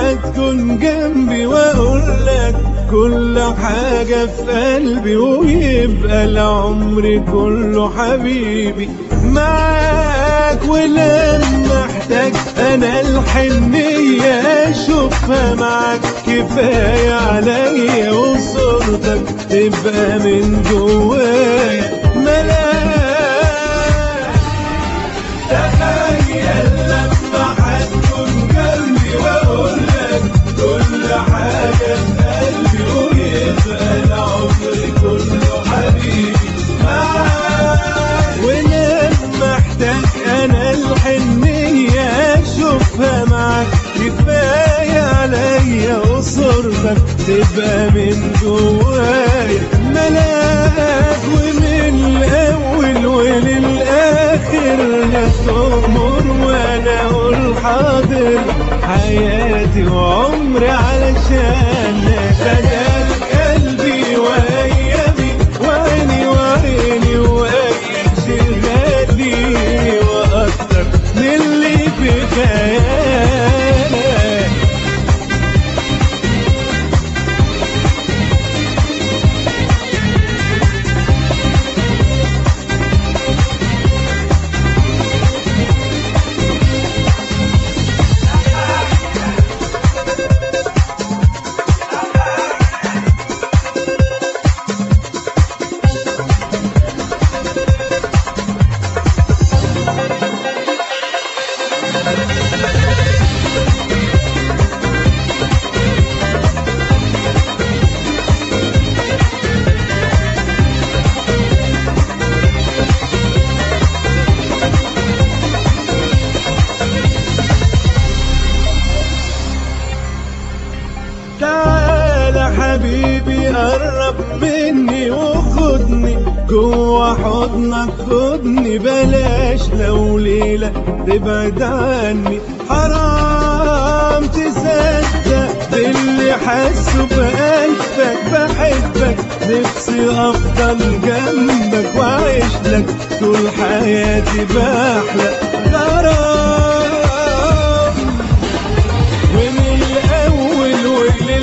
هتكون جنبي واقول لك كل حاجة في قلبي ويبقى العمر كله حبيبي معاك ولما احتاج انا الحنية اشوفها معاك كفاية عليا وصورتك تبقى من جوايا ملاك تخيل لما هتكون جنبي واقول لك كل حاجة في قلبي ويبقى العمر كله حبيبي معاك ولما احتاج انا الحنية اشوفها معاك كفاية عليا وصورتك تبقى من جوايا ملاك ومن الاول وللاخر هتأمر وانا اقول حاضر حياتي وعمري علشانك بدل قلبي وايامي وعيني وعيني واي شيء غالي واكتر من اللي في خيالك تعالى حبيبي قرب مني وخدني جوا حضنك خدني بلاش لو ليلة تبعد عني حرام تصدق باللي حاسه بقلبك بحبك نفسي افضل جنبك واعيش لك طول حياتي بحلق غرام ومن الأول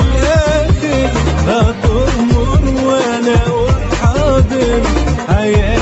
وللآخر هتأمر وأنا أقول حاضر حياتي